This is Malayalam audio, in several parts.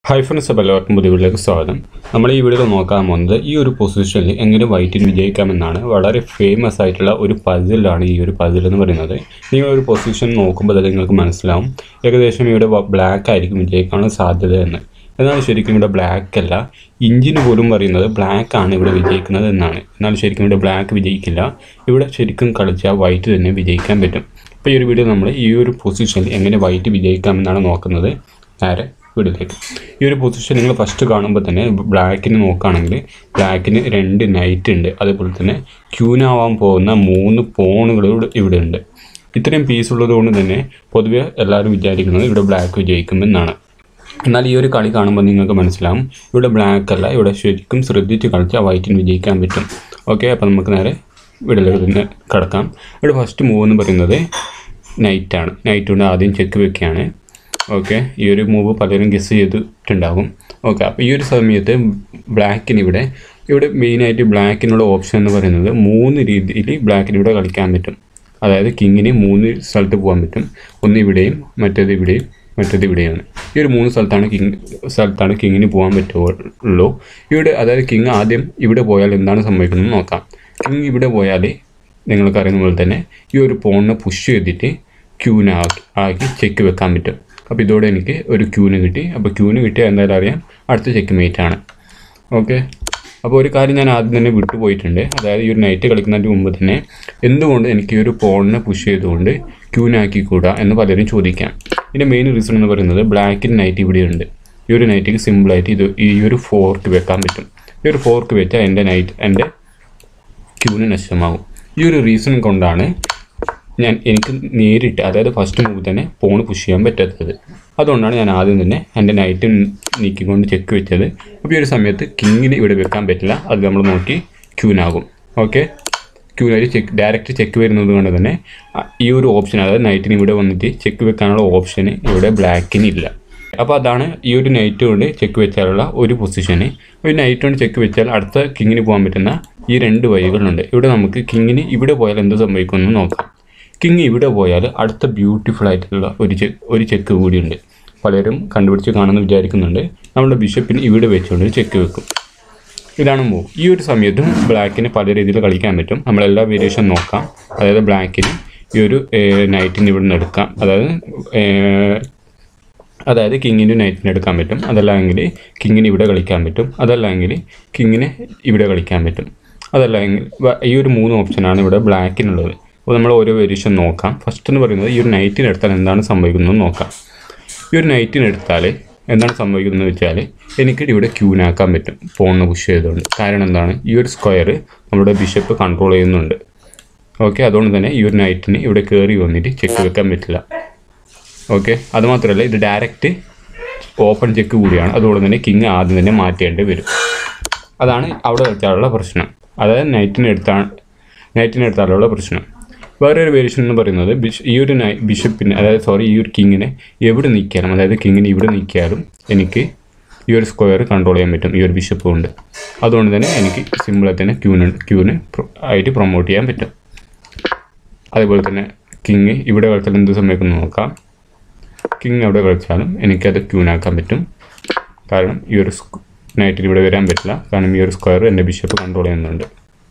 ഹൈ ഫ്രണ്ട്സ് അപ്പോൾ എല്ലാവർക്കും പുതിയ വീട്ടിലേക്ക് സ്വാഗതം നമ്മൾ ഈ വീഡിയോയിൽ നോക്കാൻ പോകുന്നത് ഈ ഒരു പൊസിഷനിൽ എങ്ങനെ വൈറ്റിന് വിജയിക്കാമെന്നാണ് വളരെ ഫേമസ് ആയിട്ടുള്ള ഒരു പസിലാണ് ഈ ഒരു പസിൽ എന്ന് പറയുന്നത് നിങ്ങൾ ഒരു പൊസിഷൻ നോക്കുമ്പോൾ തന്നെ നിങ്ങൾക്ക് മനസ്സിലാവും ഏകദേശം ഇവിടെ ബ്ലാക്ക് ആയിരിക്കും വിജയിക്കാനുള്ള സാധ്യത എന്ന് എന്നാൽ ശരിക്കും ഇവിടെ ബ്ലാക്ക് അല്ല ഇഞ്ചിന് പോലും പറയുന്നത് ബ്ലാക്ക് ആണ് ഇവിടെ വിജയിക്കുന്നത് എന്നാണ് എന്നാൽ ശരിക്കും ഇവിടെ ബ്ലാക്ക് വിജയിക്കില്ല ഇവിടെ ശരിക്കും കളിച്ചാൽ വൈറ്റ് തന്നെ വിജയിക്കാൻ പറ്റും അപ്പോൾ ഈ ഒരു വീഡിയോ നമ്മൾ ഈ ഒരു പൊസിഷനിൽ എങ്ങനെ വൈറ്റ് വിജയിക്കാമെന്നാണ് നോക്കുന്നത് നേരെ വീഡിയോയിലേക്ക് ഈ ഒരു പൊസിഷൻ നിങ്ങൾ ഫസ്റ്റ് കാണുമ്പോൾ തന്നെ ബ്ലാക്കിന് നോക്കുകയാണെങ്കിൽ ബ്ലാക്കിന് രണ്ട് നൈറ്റ് ഉണ്ട് അതുപോലെ തന്നെ ക്യൂനാവാൻ പോകുന്ന മൂന്ന് പോണുകൾ ഇവിടെ ഉണ്ട് ഇത്രയും പീസ് ഉള്ളതുകൊണ്ട് തന്നെ പൊതുവെ എല്ലാവരും വിചാരിക്കുന്നത് ഇവിടെ ബ്ലാക്ക് വിജയിക്കുമെന്നാണ് എന്നാൽ ഈ ഒരു കളി കാണുമ്പോൾ നിങ്ങൾക്ക് മനസ്സിലാവും ഇവിടെ ബ്ലാക്ക് അല്ല ഇവിടെ ശരിക്കും ശ്രദ്ധിച്ച് കളിച്ചാൽ വൈറ്റിന് വിജയിക്കാൻ പറ്റും ഓക്കെ അപ്പോൾ നമുക്ക് നേരെ വീട്ടിലേക്ക് തന്നെ കിടക്കാം ഇവിടെ ഫസ്റ്റ് മൂവ് എന്ന് പറയുന്നത് നൈറ്റാണ് നൈറ്റ് കൊണ്ട് ആദ്യം ചെക്ക് വെക്കുകയാണ് ഓക്കെ ഈ ഒരു മൂവ് പലരും ഗസ് ചെയ്തിട്ടുണ്ടാകും ഓക്കെ അപ്പോൾ ഈ ഒരു സമയത്ത് ബ്ലാക്കിന് ഇവിടെ ഇവിടെ മെയിനായിട്ട് ബ്ലാക്കിനുള്ള ഓപ്ഷൻ എന്ന് പറയുന്നത് മൂന്ന് രീതിയിൽ ബ്ലാക്കിന് ഇവിടെ കളിക്കാൻ പറ്റും അതായത് കിങ്ങിന് മൂന്ന് സ്ഥലത്ത് പോകാൻ പറ്റും ഒന്ന് ഇവിടെയും മറ്റേത് ഇവിടെയും മറ്റേത് ഇവിടെയാണ് ഈ ഒരു മൂന്ന് സ്ഥലത്താണ് കിങ് സ്ഥലത്താണ് കിങ്ങിന് പോകാൻ പറ്റുള്ളൂ ഇവിടെ അതായത് കിങ് ആദ്യം ഇവിടെ പോയാൽ എന്താണ് സംഭവിക്കുന്നത് നോക്കാം കിങ് ഇവിടെ പോയാൽ നിങ്ങൾക്കറിയുന്ന പോലെ തന്നെ ഈ ഒരു പോണിനെ പുഷ് ചെയ്തിട്ട് ക്യൂന് ആക്കി ആക്കി ചെക്ക് വെക്കാൻ പറ്റും അപ്പോൾ ഇതോടെ എനിക്ക് ഒരു ക്യൂന് കിട്ടി അപ്പോൾ ക്യൂന് കിട്ടിയാൽ എന്തായാലും അറിയാം അടുത്ത ചെക്ക് മേറ്റ് ആണ് ഓക്കെ അപ്പോൾ ഒരു കാര്യം ഞാൻ ആദ്യം തന്നെ വിട്ടുപോയിട്ടുണ്ട് അതായത് ഈ ഒരു നൈറ്റ് കളിക്കുന്നതിന് മുമ്പ് തന്നെ എന്തുകൊണ്ട് എനിക്ക് ഈ ഒരു പോണിനെ പുഷ് ചെയ്തുകൊണ്ട് ക്യൂനാക്കിക്കൂടാ എന്ന് പലരും ചോദിക്കാം ഇതിൻ്റെ മെയിൻ റീസൺ എന്ന് പറയുന്നത് ബ്ലാക്കിന് നൈറ്റ് ഇവിടെയുണ്ട് ഈ ഒരു നൈറ്റിക്ക് സിമ്പിളായിട്ട് ഇത് ഈ ഒരു ഫോർക്ക് വെക്കാൻ പറ്റും ഈ ഒരു ഫോർക്ക് വെച്ചാൽ എൻ്റെ നൈറ്റ് എൻ്റെ ക്യൂന് നഷ്ടമാകും ഈ ഒരു റീസൺ കൊണ്ടാണ് ഞാൻ എനിക്ക് നേരിട്ട് അതായത് ഫസ്റ്റ് മൂവ് തന്നെ ഫോൺ പുഷ് ചെയ്യാൻ പറ്റാത്തത് അതുകൊണ്ടാണ് ഞാൻ ആദ്യം തന്നെ എൻ്റെ നൈറ്റ് നീക്കിക്കൊണ്ട് ചെക്ക് വെച്ചത് അപ്പോൾ ഈ ഒരു സമയത്ത് കിങ്ങിന് ഇവിടെ വെക്കാൻ പറ്റില്ല അത് നമ്മൾ നോക്കി ക്യൂനാകും ഓക്കെ ക്യൂനായിട്ട് ചെക്ക് ഡയറക്റ്റ് ചെക്ക് വരുന്നത് കൊണ്ട് തന്നെ അ, ഈ ഒരു ഓപ്ഷൻ അതായത് നൈറ്റിന് ഇവിടെ വന്നിട്ട് ചെക്ക് വെക്കാനുള്ള ഓപ്ഷന് ഇവിടെ ബ്ലാക്കിന് ഇല്ല അപ്പോൾ അതാണ് ഈ ഒരു നൈറ്റ് കൊണ്ട് ചെക്ക് വെച്ചാലുള്ള ഒരു പൊസിഷന് ഒരു നൈറ്റ് കൊണ്ട് ചെക്ക് വെച്ചാൽ അടുത്ത കിങ്ങിന് പോകാൻ പറ്റുന്ന ഈ രണ്ട് വഴികളുണ്ട് ഇവിടെ നമുക്ക് കിങ്ങിന് ഇവിടെ പോയാൽ എന്ത് സംഭവിക്കുമെന്ന് നോക്കാം കിങ് ഇവിടെ പോയാൽ അടുത്ത ബ്യൂട്ടിഫുൾ ആയിട്ടുള്ള ഒരു ചെ ഒരു ചെക്ക് കൂടിയുണ്ട് പലരും കണ്ടുപിടിച്ച് കാണുമെന്ന് വിചാരിക്കുന്നുണ്ട് നമ്മുടെ ബിഷപ്പിന് ഇവിടെ വെച്ചുകൊണ്ട് ഒരു ചെക്ക് വെക്കും ഇതാണ് മൂവ് ഈ ഒരു സമയത്തും ബ്ലാക്കിന് പല രീതിയിൽ കളിക്കാൻ പറ്റും നമ്മളെല്ലാ വേരിയേഷൻ നോക്കാം അതായത് ബ്ലാക്കിന് ഈ ഒരു നൈറ്റിന് ഇവിടെ നിന്ന് എടുക്കാം അതായത് ഏഹ്, അതായത് കിങ്ങിന് നൈറ്റിന് എടുക്കാൻ പറ്റും അതല്ലെങ്കിൽ കിങ്ങിന് ഇവിടെ കളിക്കാൻ പറ്റും അതല്ലെങ്കിൽ കിങ്ങിന് ഇവിടെ കളിക്കാൻ പറ്റും അതല്ലെങ്കിൽ വ- ഈ ഒരു മൂന്ന് ഓപ്ഷനാണ് ഇവിടെ ബ്ലാക്കിനുള്ളത് അപ്പോൾ നമ്മൾ ഓരോ വേരിയേഷൻ നോക്കാം ഫസ്റ്റ് എന്ന് പറയുന്നത് ഈ ഒരു നൈറ്റിന് എടുത്താൽ എന്താണ് സംഭവിക്കുന്നത് നോക്കാം ഈ ഒരു നൈറ്റിന് എടുത്താൽ എന്താണ് സംഭവിക്കുന്നത് വെച്ചാൽ എനിക്ക് ഇവിടെ ക്യൂനാക്കാൻ പറ്റും ഫോണിന് പുഷ് ചെയ്തുകൊണ്ട് കാരണം എന്താണ് ഈ ഒരു സ്ക്വയർ നമ്മുടെ ബിഷപ്പ് കൺട്രോൾ ചെയ്യുന്നുണ്ട് ഓക്കെ അതുകൊണ്ട് തന്നെ ഈ ഒരു നൈറ്റിന് ഇവിടെ കയറി വന്നിട്ട് ചെക്ക് വെക്കാൻ പറ്റില്ല ഓക്കെ അതുമാത്രമല്ല ഇത് ഡയറക്റ്റ് ഓപ്പൺ ചെക്ക് കൂടിയാണ് അതുകൊണ്ട് തന്നെ കിങ് ആദ്യം തന്നെ മാറ്റേണ്ടി വരും അതാണ് അവിടെ വെച്ചാലുള്ള പ്രശ്നം അതായത് നൈറ്റിന് എടുത്താണ് നൈറ്റിന് എടുത്താലുള്ള പ്രശ്നം വേറെ ഒരു വേരിയേഷൻ എന്ന് പറയുന്നത് ബിഷ് ഈ ഒരു നൈ ബിഷപ്പിന് അതായത് സോറി ഈ ഒരു കിങ്ങിനെ എവിടെ നിൽക്കാനും അതായത് കിങ്ങിനെ ഇവിടെ നിൽക്കാനും എനിക്ക് ഈ ഒരു സ്ക്വയർ കൺട്രോൾ ചെയ്യാൻ പറ്റും ഈ ഒരു ബിഷപ്പ് കൊണ്ട് അതുകൊണ്ട് തന്നെ എനിക്ക് സിമ്പിളായി തന്നെ ക്യൂന് ക്യൂന് ആയിട്ട് പ്രൊമോട്ട് ചെയ്യാൻ പറ്റും അതേപോലെ തന്നെ കിങ് ഇവിടെ കളിച്ചാൽ എന്ത് സംഭവിക്കുന്നു നോക്കാം കിങ് എവിടെ കളിച്ചാലും എനിക്കത് ക്യൂനാക്കാൻ പറ്റും കാരണം ഈ ഒരു നൈറ്റിൽ ഇവിടെ വരാൻ പറ്റില്ല കാരണം ഈ ഒരു സ്ക്വയർ എൻ്റെ ബിഷപ്പ് കൺട്രോൾ ചെയ്യുന്നുണ്ട്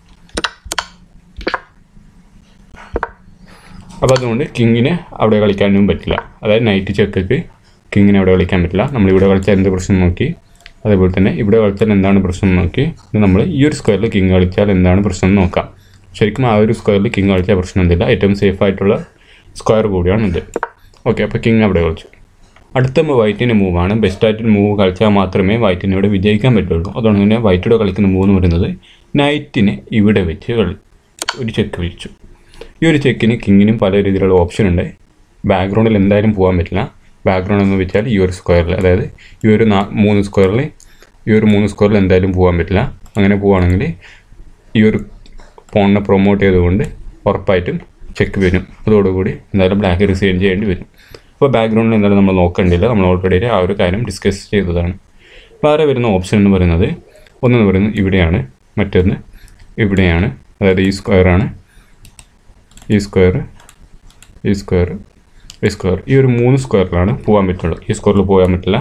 അപ്പോൾ അതുകൊണ്ട് കിങ്ങിനെ അവിടെ കളിക്കാനും പറ്റില്ല അതായത് നൈറ്റ് ചെക്കക്ക് കിങ്ങിനെ അവിടെ കളിക്കാൻ പറ്റില്ല നമ്മൾ ഇവിടെ കളിച്ചാൽ എന്ത് പ്രശ്നം നോക്കി അതേപോലെ തന്നെ ഇവിടെ കളിച്ചാൽ എന്താണ് പ്രശ്നം നോക്കി ഇത് നമ്മൾ ഈ ഒരു സ്ക്വയറിൽ കിങ് കളിച്ചാൽ എന്താണ് പ്രശ്നം എന്ന് നോക്കാം ശരിക്കും ആ ഒരു സ്ക്വയറിൽ കിങ് കളിച്ചാൽ പ്രശ്നമൊന്നുമില്ല ഏറ്റവും സേഫ് ആയിട്ടുള്ള സ്ക്വയർ കൂടിയാണ് ഇത് ഓക്കെ അപ്പോൾ കിങ് അവിടെ കളിച്ചു അടുത്ത വൈറ്റിൻ്റെ മൂവാണ് ബെസ്റ്റ് ആയിട്ട് മൂവ് കളിച്ചാൽ മാത്രമേ വൈറ്റിന് ഇവിടെ വിജയിക്കാൻ പറ്റുള്ളൂ അതുകൊണ്ട് തന്നെ വൈറ്റിയുടെ കളിക്കുന്ന മൂവ് എന്ന് പറയുന്നത് നൈറ്റിനെ ഇവിടെ വെച്ച് കളി ഒരു ചെക്ക് വെച്ചു ഈ ഒരു ചെക്കിന് കിങ്ങിനും പല രീതിയിലുള്ള ഓപ്ഷൻ ഉണ്ട് ബാക്ക്ഗ്രൗണ്ടിൽ എന്തായാലും പോകാൻ പറ്റില്ല ബാക്ക്ഗ്രൗണ്ട് എന്ന് വെച്ചാൽ ഈ ഒരു സ്ക്വയറിൽ അതായത് ഈ ഒരു നാ മൂന്ന് സ്ക്വയറിൽ ഈ ഒരു മൂന്ന് സ്ക്വയറിൽ എന്തായാലും പോകാൻ പറ്റില്ല അങ്ങനെ പോവുകയാണെങ്കിൽ ഈ ഒരു ഫോണിനെ പ്രൊമോട്ട് ചെയ്തുകൊണ്ട് ഉറപ്പായിട്ടും ചെക്ക് വരും അതോടുകൂടി എന്തായാലും ബ്ലാക്ക് റിസൈൻ ചെയ്യേണ്ടി വരും അപ്പോൾ ബാക്ക്ഗ്രൗണ്ടിൽ എന്തായാലും നമ്മൾ നോക്കേണ്ടില്ല നമ്മൾ ഓൾറെഡി ആ ഒരു കാര്യം ഡിസ്കസ് ചെയ്തതാണ് വേറെ വരുന്ന ഓപ്ഷൻ എന്ന് പറയുന്നത് ഒന്നെന്ന് പറയുന്നത് ഇവിടെയാണ് മറ്റൊന്ന് ഇവിടെയാണ് അതായത് ഈ സ്ക്വയറാണ് ഈ സ്ക്വയർ ഈ സ്ക്വയർ ഈ സ്ക്വയർ ഈ ഒരു മൂന്ന് സ്ക്വയറിലാണ് പോകാൻ പറ്റുള്ളൂ ഈ സ്ക്വയറിൽ പോകാൻ പറ്റില്ല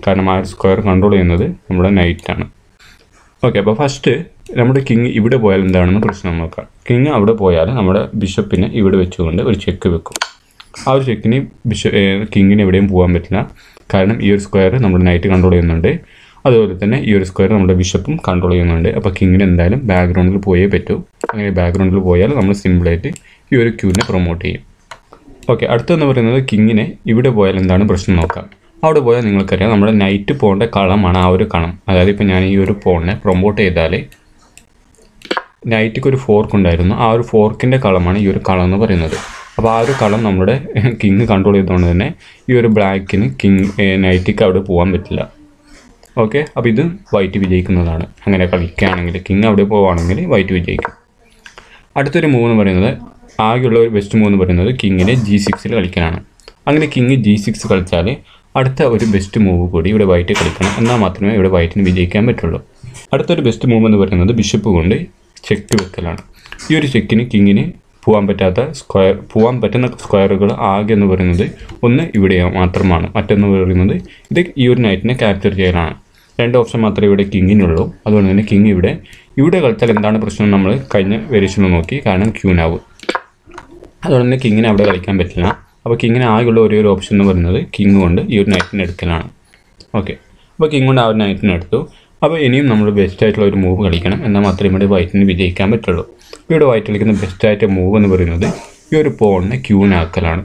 കാരണം ആ സ്ക്വയർ കൺട്രോൾ ചെയ്യുന്നത് നമ്മുടെ നൈറ്റാണ് ഓക്കെ അപ്പോൾ ഫസ്റ്റ് നമ്മുടെ കിങ് ഇവിടെ പോയാൽ എന്താണെന്ന് പ്രശ്നം നോക്കാം കിങ് അവിടെ പോയാൽ നമ്മുടെ ബിഷപ്പിനെ ഇവിടെ വെച്ചുകൊണ്ട് ഒരു ചെക്ക് വെക്കും ആ ഒരു ചെക്കിന് ബിഷ കിങ്ങിന് എവിടെയും പോകാൻ പറ്റില്ല കാരണം ഈ ഒരു സ്ക്വയർ നമ്മുടെ നൈറ്റ് കൺട്രോൾ ചെയ്യുന്നുണ്ട് അതുപോലെ തന്നെ ഈ ഒരു സ്ക്വയർ നമ്മുടെ ബിഷപ്പും കൺട്രോൾ ചെയ്യുന്നുണ്ട് അപ്പോൾ കിങ്ങിന് എന്തായാലും ബാക്ക്ഗ്രൗണ്ടിൽ പോയേ പറ്റൂ അങ്ങനെ ബാക്ക്ഗ്രൗണ്ടിൽ പോയാൽ നമ്മൾ സിമ്പിളായിട്ട് ഈ ഒരു ക്യൂവിനെ പ്രൊമോട്ട് ചെയ്യും ഓക്കെ അടുത്തെന്ന് പറയുന്നത് കിങ്ങിനെ ഇവിടെ പോയാൽ എന്താണ് പ്രശ്നം നോക്കാം അവിടെ പോയാൽ നിങ്ങൾക്കറിയാം നമ്മുടെ നൈറ്റ് പോകേണ്ട കളമാണ് ആ ഒരു കണം അതായത് ഇപ്പോൾ ഞാൻ ഈ ഒരു പോണിനെ പ്രൊമോട്ട് ചെയ്താൽ നൈറ്റിക്ക് ഒരു ഫോർക്ക് ഉണ്ടായിരുന്നു ആ ഒരു ഫോർക്കിൻ്റെ കളമാണ് ഈ ഒരു കളം എന്ന് പറയുന്നത് അപ്പോൾ ആ ഒരു കളം നമ്മുടെ കിങ് കൺട്രോൾ ചെയ്തുകൊണ്ട് തന്നെ ഈ ഒരു ബ്ലാക്കിന് കിങ് നൈറ്റിക്ക് അവിടെ പോകാൻ പറ്റില്ല ഓക്കെ അപ്പോൾ ഇത് വൈറ്റ് വിജയിക്കുന്നതാണ് അങ്ങനെ കളിക്കുകയാണെങ്കിൽ കിങ് അവിടെ പോവുകയാണെങ്കിൽ വൈറ്റ് വിജയിക്കും അടുത്തൊരു മൂവ് എന്ന് പറയുന്നത് ആകെയുള്ള ഒരു ബെസ്റ്റ് മൂവ് എന്ന് പറയുന്നത് കിങ്ങിനെ ജി സിക്സിൽ കളിക്കാനാണ് അങ്ങനെ കിങ് ജി സിക്സ് കളിച്ചാൽ അടുത്ത ഒരു ബെസ്റ്റ് മൂവ് കൂടി ഇവിടെ വൈറ്റ് കളിക്കണം എന്നാൽ മാത്രമേ ഇവിടെ വൈറ്റിന് വിജയിക്കാൻ പറ്റുള്ളൂ അടുത്തൊരു ബെസ്റ്റ് മൂവ് എന്ന് പറയുന്നത് ബിഷപ്പ് കൊണ്ട് ചെക്ക് വെക്കലാണ് ഈ ഒരു ചെക്കിന് കിങ്ങിന് പോകാൻ പറ്റാത്ത സ്ക്വയർ പോകാൻ പറ്റുന്ന സ്ക്വയറുകൾ ആകെ എന്ന് പറയുന്നത് ഒന്ന് ഇവിടെ മാത്രമാണ് മറ്റൊന്ന് പറയുന്നത് ഇത് ഈ ഒരു നൈറ്റിനെ ക്യാപ്ചർ ചെയ്യലാണ് രണ്ട് ഓപ്ഷൻ മാത്രമേ ഇവിടെ കിങ്ങിനുള്ളൂ അതുകൊണ്ട് തന്നെ കിങ് ഇവിടെ ഇവിടെ കളിച്ചാൽ എന്താണ് പ്രശ്നം നമ്മൾ കഴിഞ്ഞ വേരിയേഷനിൽ നോക്കി കാരണം ക്യൂനാവ് അതുകൊണ്ട് തന്നെ കിങ്ങിന് അവിടെ കളിക്കാൻ പറ്റില്ല അപ്പോൾ കിങ്ങിന് ആകെയുള്ള ഒരേ ഒരു ഓപ്ഷൻ എന്ന് പറയുന്നത് കിങ് കൊണ്ട് ഈ ഒരു നൈറ്റിനെ എടുക്കലാണ് ഓക്കെ അപ്പോൾ കിങ് കൊണ്ട് ആ ഒരു നൈറ്റിനെ എടുത്തു അപ്പോൾ ഇനിയും നമ്മൾ ബെസ്റ്റ് ആയിട്ടുള്ള ഒരു മൂവ് കളിക്കണം എന്നാൽ മാത്രമേ ഇവിടെ വൈറ്റിന് വിജയിക്കാൻ പറ്റുള്ളൂ അപ്പോൾ ഇവിടെ വൈറ്റ് കളിക്കുന്ന ബെസ്റ്റ് ആയിട്ട് മൂവ് എന്ന് പറയുന്നത് ഈ ഒരു പോണിനെ ക്യൂനാക്കലാണ്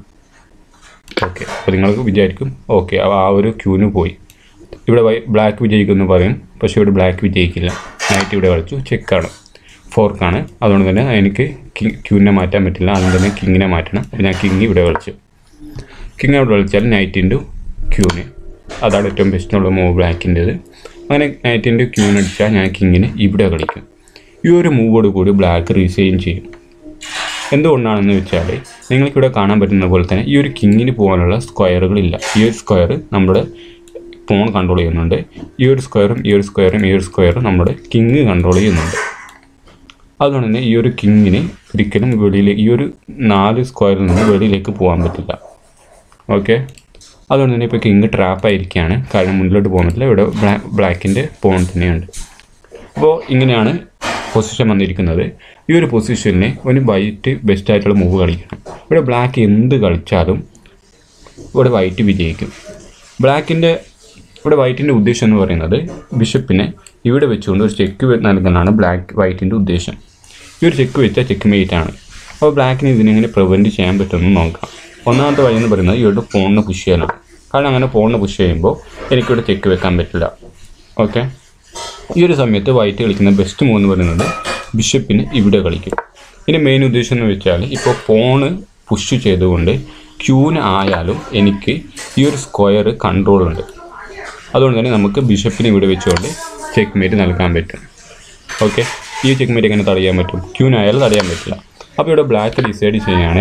ഓക്കെ അപ്പോൾ നിങ്ങൾക്ക് വിചാരിക്കും ഓക്കെ ആ ഒരു ക്യൂന് പോയി ഇവിടെ വൈ ബ്ലാക്ക് വിജയിക്കുമെന്ന് പറയും പക്ഷേ ഇവിടെ ബ്ലാക്ക് വിജയിക്കില്ല നൈറ്റ് ഇവിടെ കളിച്ചു ചെക്കാണ് ഫോർക്കാണ് അതുകൊണ്ട് തന്നെ എനിക്ക് കിങ് ക്യൂവിനെ മാറ്റാൻ പറ്റില്ല അതുകൊണ്ട് തന്നെ കിങ്ങിനെ മാറ്റണം അപ്പോൾ ഞാൻ കിങ് ഇവിടെ കളിച്ചു കിങ് അവിടെ കളിച്ചാൽ നൈറ്റ് ഇൻറ്റു ക്യൂന് അതാണ് ഏറ്റവും ബെസ്റ്റുള്ള മൂവ് ബ്ലാക്കിൻ്റെത് അങ്ങനെ നൈറ്റ് ഇൻറ്റു ക്യൂന് അടിച്ചാൽ ഞാൻ കിങ്ങിന് ഇവിടെ കളിക്കും ഈ ഒരു മൂവോട് കൂടി ബ്ലാക്ക് റീസെയിൻ ചെയ്യും എന്തുകൊണ്ടാണെന്ന് വെച്ചാൽ നിങ്ങൾക്കിവിടെ കാണാൻ പറ്റുന്ന പോലെ തന്നെ ഈ ഒരു കിങ്ങിന് പോകാനുള്ള സ്ക്വയറുകളില്ല ഈ ഒരു സ്ക്വയർ നമ്മുടെ ഫോൺ കൺട്രോൾ ചെയ്യുന്നുണ്ട് ഈ ഒരു സ്ക്വയറും ഈ ഒരു സ്ക്വയറും ഈ ഒരു സ്ക്വയറും നമ്മുടെ കിങ് കൺട്രോൾ ചെയ്യുന്നുണ്ട് അതുകൊണ്ട് തന്നെ ഈ ഒരു കിങ്ങിന് ഒരിക്കലും വെളിയിൽ ഈ ഒരു നാല് സ്ക്വയറിൽ നിന്ന് വെളിയിലേക്ക് പോകാൻ പറ്റില്ല ഓക്കെ അതുകൊണ്ട് തന്നെ ഇപ്പോൾ കിങ് ട്രാപ്പായിരിക്കുകയാണ് കാരണം മുന്നിലോട്ട് പോകാൻ പറ്റില്ല ഇവിടെ ബ്ലാക്കിൻ്റെ പോൺ തന്നെയുണ്ട് അപ്പോൾ ഇങ്ങനെയാണ് പൊസിഷൻ വന്നിരിക്കുന്നത് ഈ ഒരു പൊസിഷനിൽ ഒരു വൈറ്റ് ബെസ്റ്റ് ആയിട്ടുള്ള മൂവ് കളിക്കണം ഇവിടെ ബ്ലാക്ക് എന്ത് കളിച്ചാലും ഇവിടെ വൈറ്റ് വിജയിക്കും ബ്ലാക്കിൻ്റെ ഇവിടെ വൈറ്റിൻ്റെ ഉദ്ദേശം എന്ന് പറയുന്നത് ബിഷപ്പിനെ ഇവിടെ വെച്ചുകൊണ്ട് ഒരു ചെക്ക് നൽകാനാണ് ബ്ലാക്ക് വൈറ്റിൻ്റെ ഉദ്ദേശം ഈ ഒരു ചെക്ക് വെച്ചാൽ ചെക്ക് മേറ്റ് ആണ് അപ്പോൾ ബ്ലാക്കിന് ഇതിനെങ്ങനെ പ്രിവെൻറ്റ് ചെയ്യാൻ പറ്റുമെന്ന് നോക്കാം ഒന്നാമത്തെ വഴി എന്ന് പറയുന്നത് ഇവിടെ ഫോണിനെ പുഷ് ചെയ്യാനാണ് കാരണം അങ്ങനെ ഫോണിനെ പുഷ് ചെയ്യുമ്പോൾ എനിക്കിവിടെ ചെക്ക് വെക്കാൻ പറ്റില്ല ഓക്കെ ഈ ഒരു സമയത്ത് വൈറ്റ് കളിക്കുന്ന ബെസ്റ്റ് മൂവ് എന്ന് പറയുന്നത് ബിഷപ്പിന് ഇവിടെ കളിക്കും ഇതിൻ്റെ മെയിൻ ഉദ്ദേശം എന്ന് വെച്ചാൽ ഇപ്പോൾ ഫോണ് പുഷ് ചെയ്തുകൊണ്ട് ക്യൂന് ആയാലും എനിക്ക് ഈ ഒരു സ്ക്വയർ കൺട്രോൾ ഉണ്ട് അതുകൊണ്ട് തന്നെ നമുക്ക് ബിഷപ്പിനെ ഇവിടെ വെച്ചുകൊണ്ട് ചെക്ക് മേറ്റ് നൽകാൻ പറ്റും ഓക്കെ ഈ ചെക്ക് മേറ്റ് എങ്ങനെ തടയാൻ പറ്റും ക്യൂനായാലും തടയാൻ പറ്റില്ല അപ്പോൾ ഇവിടെ ബ്ലാക്ക് ഡിസൈഡ് ചെയ്യാണ്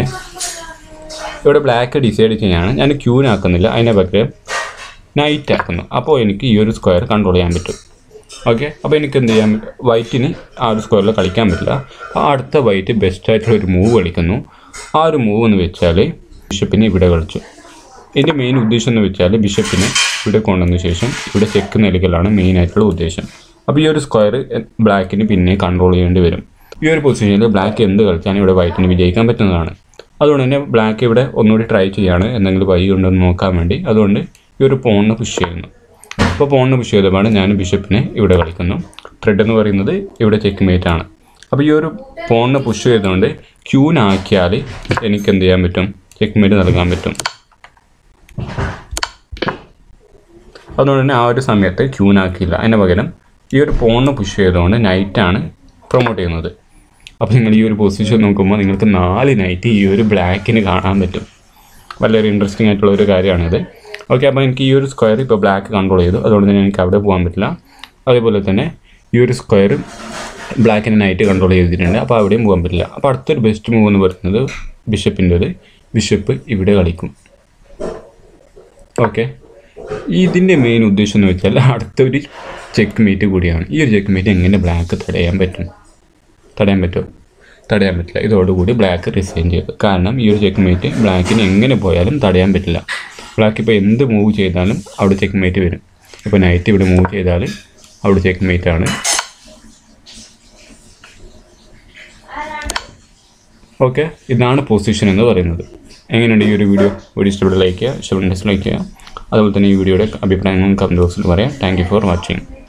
ഇവിടെ ബ്ലാക്ക് ഡിസൈഡ് ചെയ്യാണ് ഞാൻ ക്യൂനാക്കുന്നില്ല അതിനെ പകരം നൈറ്റ് ആക്കുന്നു അപ്പോൾ എനിക്ക് ഈ ഒരു സ്ക്വയർ കൺട്രോൾ ചെയ്യാൻ പറ്റും ഓക്കെ അപ്പോൾ എനിക്ക് എന്ത് ചെയ്യാൻ വൈറ്റിന് ആ ഒരു സ്ക്വയറിൽ കളിക്കാൻ പറ്റില്ല അപ്പോൾ അടുത്ത വൈറ്റ് ബെസ്റ്റ് ആയിട്ടുള്ള ഒരു മൂവ് കളിക്കുന്നു ആ ഒരു മൂവ് എന്ന് വെച്ചാൽ ബിഷപ്പിനെ ഇവിടെ കളിച്ചു ഇതിൻ്റെ മെയിൻ ഉദ്ദേശം എന്ന് വെച്ചാൽ ബിഷപ്പിനെ ഇവിടെ കൊണ്ടുവന്ന ശേഷം ഇവിടെ ചെക്ക് നൽകലാണ് മെയിൻ ആയിട്ടുള്ള ഉദ്ദേശം അപ്പോൾ ഈ ഒരു സ്ക്വയർ ബ്ലാക്കിന് പിന്നെ കൺട്രോൾ ചെയ്യേണ്ടി വരും ഈ ഒരു പൊസിഷനിൽ ബ്ലാക്ക് എന്ത് കളിച്ചാലും ഇവിടെ വൈറ്റിന് വിജയിക്കാൻ പറ്റുന്നതാണ് അതുകൊണ്ട് തന്നെ ബ്ലാക്ക് ഇവിടെ ഒന്നുകൂടി ട്രൈ ചെയ്യാണ് എന്തെങ്കിലും വഴി ഉണ്ടെന്ന് നോക്കാൻ വേണ്ടി അതുകൊണ്ട് ഈ ഒരു പോണിനെ പുഷ് ചെയ്യുന്നു അപ്പോൾ പോണിനെ പുഷ് ചെയ്തപാട് ഞാൻ ബിഷപ്പിനെ ഇവിടെ കളിക്കുന്നു ത്രെഡ് എന്ന് പറയുന്നത് ഇവിടെ ചെക്ക് മേറ്റ് ആണ് അപ്പോൾ ഈ ഒരു പോണിനെ പുഷ് ചെയ്തുകൊണ്ട് ക്യൂനാക്കിയാൽ എനിക്ക് എന്ത് ചെയ്യാൻ പറ്റും ചെക്ക് മേറ്റ് നൽകാൻ പറ്റും അതുകൊണ്ട് തന്നെ ആ ഒരു സമയത്ത് ക്യൂനാക്കിയില്ല അതിന് പകരം ഈ ഒരു പോണിനെ പുഷ് ചെയ്തുകൊണ്ട് നൈറ്റാണ് പ്രൊമോട്ട് ചെയ്യുന്നത് അപ്പോൾ നിങ്ങൾ ഈ ഒരു പൊസിഷൻ നോക്കുമ്പോൾ നിങ്ങൾക്ക് നാല് നൈറ്റ് ഈ ഒരു ബ്ലാക്കിന് കാണാൻ പറ്റും വളരെ ഇൻട്രസ്റ്റിംഗ് ആയിട്ടുള്ള ഒരു കാര്യമാണിത് ഓക്കെ അപ്പോൾ എനിക്ക് ഈ ഒരു സ്ക്വയർ ഇപ്പോൾ ബ്ലാക്ക് കൺട്രോൾ ചെയ്തു അതുകൊണ്ട് തന്നെ എനിക്ക് അവിടെ പോകാൻ പറ്റില്ല അതേപോലെ തന്നെ ഈ ഒരു സ്ക്വയർ ബ്ലാക്കിനെ നൈറ്റ് കൺട്രോൾ ചെയ്തിട്ടുണ്ട് അപ്പോൾ അവിടെയും പോകാൻ പറ്റില്ല അപ്പോൾ അടുത്തൊരു ബെസ്റ്റ് മൂവ് എന്ന് പറയുന്നത് ബിഷപ്പിൻ്റെത് ബിഷപ്പ് ഇവിടെ കളിക്കും ഓക്കെ ഇതിൻ്റെ മെയിൻ ഉദ്ദേശം എന്ന് വെച്ചാൽ അടുത്തൊരു ചെക്ക് മേറ്റ് കൂടിയാണ് ഈ ഒരു ചെക്ക് മേറ്റ് എങ്ങനെ ബ്ലാക്ക് തടയാൻ പറ്റും തടയാൻ പറ്റുമോ തടയാൻ പറ്റില്ല ഇതോടുകൂടി ബ്ലാക്ക് റിസൈൻ ചെയ്തു കാരണം ഈ ഒരു ചെക്ക് മേറ്റ് ബ്ലാക്കിന് എങ്ങനെ പോയാലും തടയാൻ പറ്റില്ല ബ്ലാക്ക് ഇപ്പോൾ എന്ത് മൂവ് ചെയ്താലും അവിടെ ചെക്ക് മേറ്റ് വരും ഇപ്പോൾ നൈറ്റ് ഇവിടെ മൂവ് ചെയ്താൽ അവിടെ ചെക്ക് മേറ്റ് ആണ് ഓക്കെ ഇതാണ് പൊസിഷൻ എന്ന് പറയുന്നത് എങ്ങനെയുണ്ട് ഈ ഒരു വീഡിയോ വീഡിയോ ഇഷ്ടപ്പെട്ട ലൈക്ക് ചെയ്യുക ഇഷ്ടപ്പെട്ട ഡിസ്ലൈക്ക് ചെയ്യുക അതുപോലെ തന്നെ ഈ വീഡിയോയുടെ അഭിപ്രായങ്ങളും കമൻറ്റ് ബോക്സിൽ പറയാം താങ്ക് യു ഫോർ വാച്ചിങ്